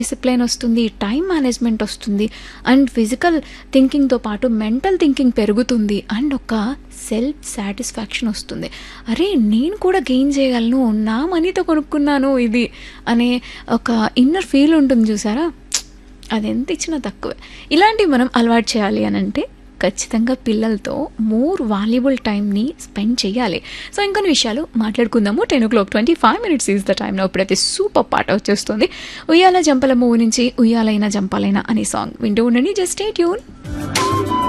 discipline వస్తుంది time management వస్తుంది and physical థింకింగ్తో పాటు మెంటల్ థింకింగ్ పెరుగుతుంది అండ్ ఒక సెల్ఫ్ సాటిస్ఫాక్షన్ వస్తుంది అరే నేను కూడా గెయిన్ చేయగలను నా మనీతో కొనుక్కున్నాను ఇది అనే ఒక ఇన్నర్ ఫీల్ ఉంటుంది చూసారా అది ఎంత ఇచ్చినా తక్కువే ఇలాంటివి మనం అలవాటు చేయాలి అని అంటే ఖచ్చితంగా పిల్లలతో మోర్ వాల్యుబుల్ టైంని స్పెండ్ చేయాలి సో ఇంకొన్ని విషయాలు మాట్లాడుకుందాము ten o'clock twenty five minutes is the టైంలో ఇప్పుడైతే సూపర్ పాట వచ్చేస్తుంది ఉయ్యాల జంపల మూవీ నుంచి ఉయ్యాలైన జంపాలైన అనే సాంగ్ వింటూ ఉండండి జస్ట్ ఏ ట్యూన్